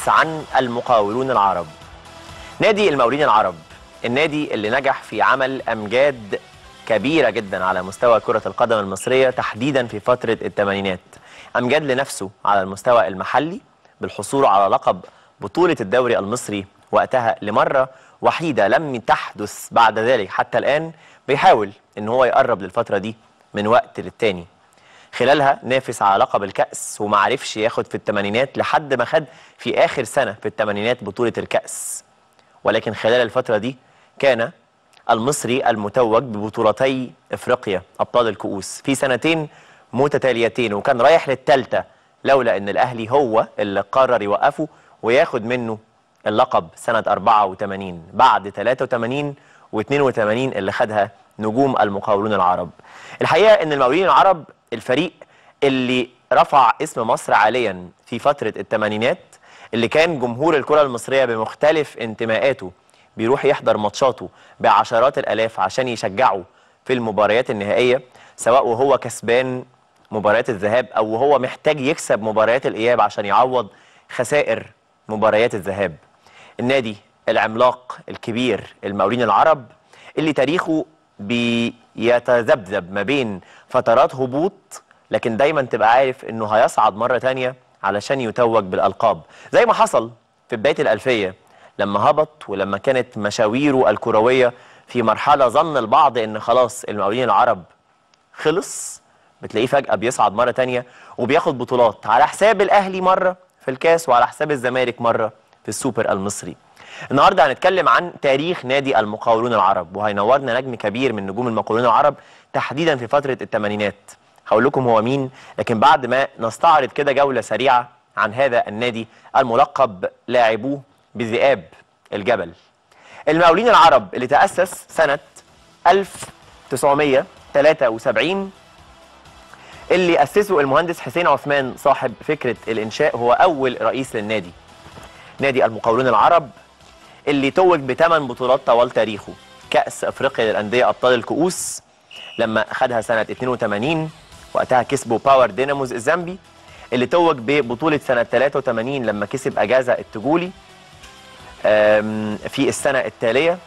الحديث عن المقاولون العرب نادي المقاولين العرب النادي اللي نجح في عمل أمجاد كبيرة جدا على مستوى كرة القدم المصرية تحديدا في فترة الثمانينات أمجاد لنفسه على المستوى المحلي بالحصول على لقب بطولة الدوري المصري وقتها لمرة وحيدة لم تحدث بعد ذلك حتى الآن بيحاول ان هو يقرب للفترة دي من وقت للتاني خلالها نافس على لقب الكأس وما عرفش ياخد في الثمانينات لحد ما خد في آخر سنة في الثمانينات بطولة الكأس ولكن خلال الفترة دي كان المصري المتوج ببطولتي افريقيا ابطال الكؤوس في سنتين متتاليتين وكان رايح للثالثه لولا ان الاهلي هو اللي قرر يوقفه وياخد منه اللقب سنه 84 بعد 83 و82 اللي خدها نجوم المقاولون العرب. الحقيقه ان المقاولين العرب الفريق اللي رفع اسم مصر عاليا في فتره الثمانينات اللي كان جمهور الكره المصريه بمختلف انتماءاته بيروح يحضر ماتشاته بعشرات الالاف عشان يشجعه في المباريات النهائيه سواء وهو كسبان مباريات الذهاب او وهو محتاج يكسب مباريات الاياب عشان يعوض خسائر مباريات الذهاب. النادي العملاق الكبير المقاولين العرب اللي تاريخه بيتذبذب ما بين فترات هبوط لكن دايما تبقى عارف انه هيصعد مره تانية علشان يتوج بالالقاب زي ما حصل في بدايه الالفيه لما هبط ولما كانت مشاويره الكرويه في مرحله ظن البعض ان خلاص المقاولين العرب خلص بتلاقيه فجاه بيصعد مره تانية وبياخد بطولات على حساب الاهلي مره في الكاس وعلى حساب الزمالك مره في السوبر المصري النهارده هنتكلم عن تاريخ نادي المقاولون العرب وهينورنا نجم كبير من نجوم المقاولون العرب تحديدا في فتره الثمانينات هقول لكم هو مين لكن بعد ما نستعرض كده جوله سريعه عن هذا النادي الملقب لاعبوه بذئاب الجبل المقاولين العرب اللي تأسس سنة 1973 اللي أسسه المهندس حسين عثمان صاحب فكرة الإنشاء هو أول رئيس للنادي نادي المقاولون العرب اللي توج بثمان بطولات طوال تاريخه كأس أفريقيا للأندية أبطال الكؤوس لما خدها سنة 82 وقتها كسبوا باور ديناموز الزامبي اللي توج ببطولة سنة 83 لما كسب أجازة التجولي في السنة التالية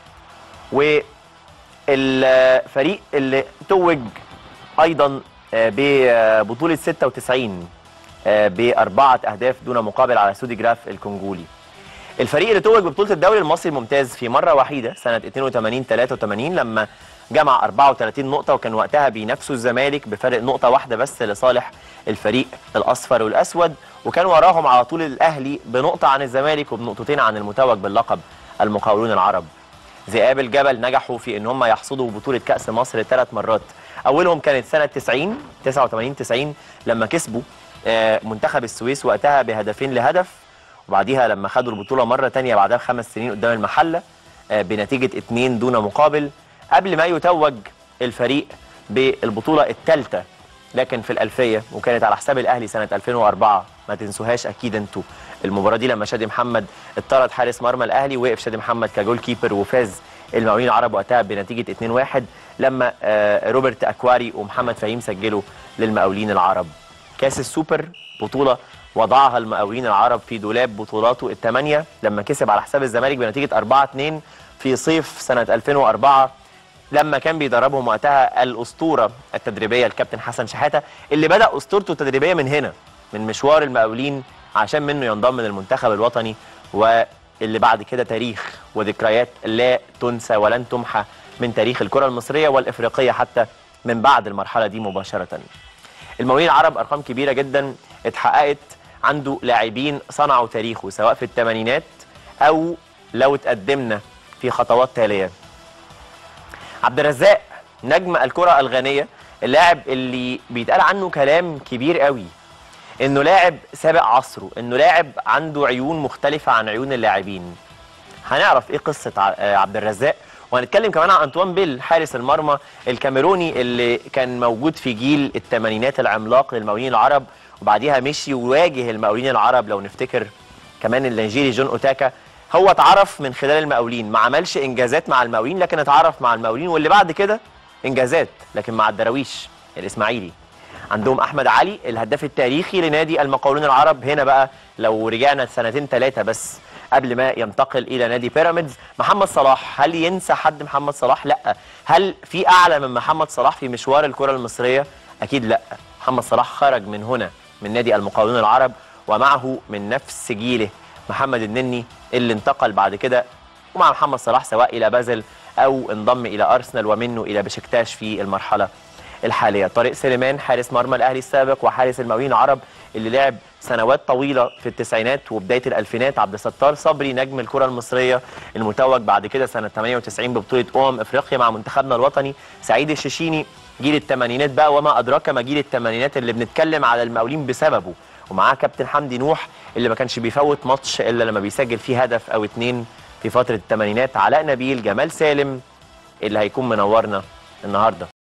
والفريق اللي توج أيضا ببطولة 96 بأربعة أهداف دون مقابل على سودي جراف الكونجولي الفريق اللي توج ببطولة الدوري المصري الممتاز في مرة وحيدة سنة 82 83 لما جمع 34 نقطة وكان وقتها بينافسوا الزمالك بفرق نقطة واحدة بس لصالح الفريق الأصفر والأسود وكان وراهم على طول الأهلي بنقطة عن الزمالك وبنقطتين عن المتوج باللقب المقاولون العرب ذئاب الجبل نجحوا في ان هم يحصدوا بطولة كأس مصر ثلاث مرات أولهم كانت سنة 90 89 90 لما كسبوا منتخب السويس وقتها بهدفين لهدف وبعديها لما خدوا البطولة مرة تانية بعدها بخمس سنين قدام المحلة بنتيجة اتنين دون مقابل قبل ما يتوج الفريق بالبطولة الثالثة لكن في الألفية وكانت على حساب الأهلي سنة 2004 ما تنسوهاش أكيد أنتوا المباراة دي لما شادي محمد اطرد حارس مرمى الأهلي وقف شادي محمد كجول كيبر وفاز المقاولين العرب وقتها بنتيجة 2-1 لما روبرت أكواري ومحمد فهيم سجلوا للمقاولين العرب كاس السوبر بطولة وضعها المقاولين العرب في دولاب بطولاته الثمانية لما كسب على حساب الزمالك بنتيجة 4-2 في صيف سنة 2004 لما كان بيدربهم وقتها الاسطوره التدريبيه الكابتن حسن شحاته اللي بدا اسطورته التدريبيه من هنا من مشوار المقاولين عشان منه ينضم للمنتخب الوطني واللي بعد كده تاريخ وذكريات لا تنسى ولن تمحى من تاريخ الكره المصريه والافريقيه حتى من بعد المرحله دي مباشره. المقاولين العرب ارقام كبيره جدا اتحققت عنده لاعبين صنعوا تاريخه سواء في الثمانينات او لو اتقدمنا في خطوات تاليه. عبد الرزاق نجم الكرة الغانية اللاعب اللي بيتقال عنه كلام كبير قوي انه لاعب سابق عصره انه لاعب عنده عيون مختلفة عن عيون اللاعبين هنعرف ايه قصة عبد الرزاق وهنتكلم كمان عن انطوان بيل حارس المرمى الكاميروني اللي كان موجود في جيل الثمانينات العملاق للمقاولين العرب وبعديها مشي وواجه المقاولين العرب لو نفتكر كمان النيجيري جون اوتاكا هو اتعرف من خلال المقاولين ما عملش انجازات مع المقاولين لكن اتعرف مع المقاولين واللي بعد كده انجازات لكن مع الدراويش الاسماعيلي عندهم احمد علي الهداف التاريخي لنادي المقاولون العرب هنا بقى لو رجعنا سنتين ثلاثه بس قبل ما ينتقل الى نادي بيراميدز محمد صلاح هل ينسى حد محمد صلاح لا هل في اعلى من محمد صلاح في مشوار الكره المصريه اكيد لا محمد صلاح خرج من هنا من نادي المقاولون العرب ومعه من نفس جيله محمد النني اللي انتقل بعد كده ومع محمد صلاح سواء الى بازل او انضم الى ارسنال ومنه الى بشكتاش في المرحله الحاليه طارق سليمان حارس مرمى الاهلي السابق وحارس المقاولين العرب اللي لعب سنوات طويله في التسعينات وبدايه الالفينات عبد الستار صبري نجم الكره المصريه المتوج بعد كده سنه 98 ببطوله امم افريقيا مع منتخبنا الوطني سعيد الششيني جيل الثمانينات بقى وما ادراك ما جيل الثمانينات اللي بنتكلم على المقاولين بسببه ومعاه كابتن حمدي نوح اللي ما كانش بيفوت ماتش الا لما بيسجل فيه هدف او اتنين في فتره الثمانينات علاء نبيل جمال سالم اللي هيكون منورنا النهارده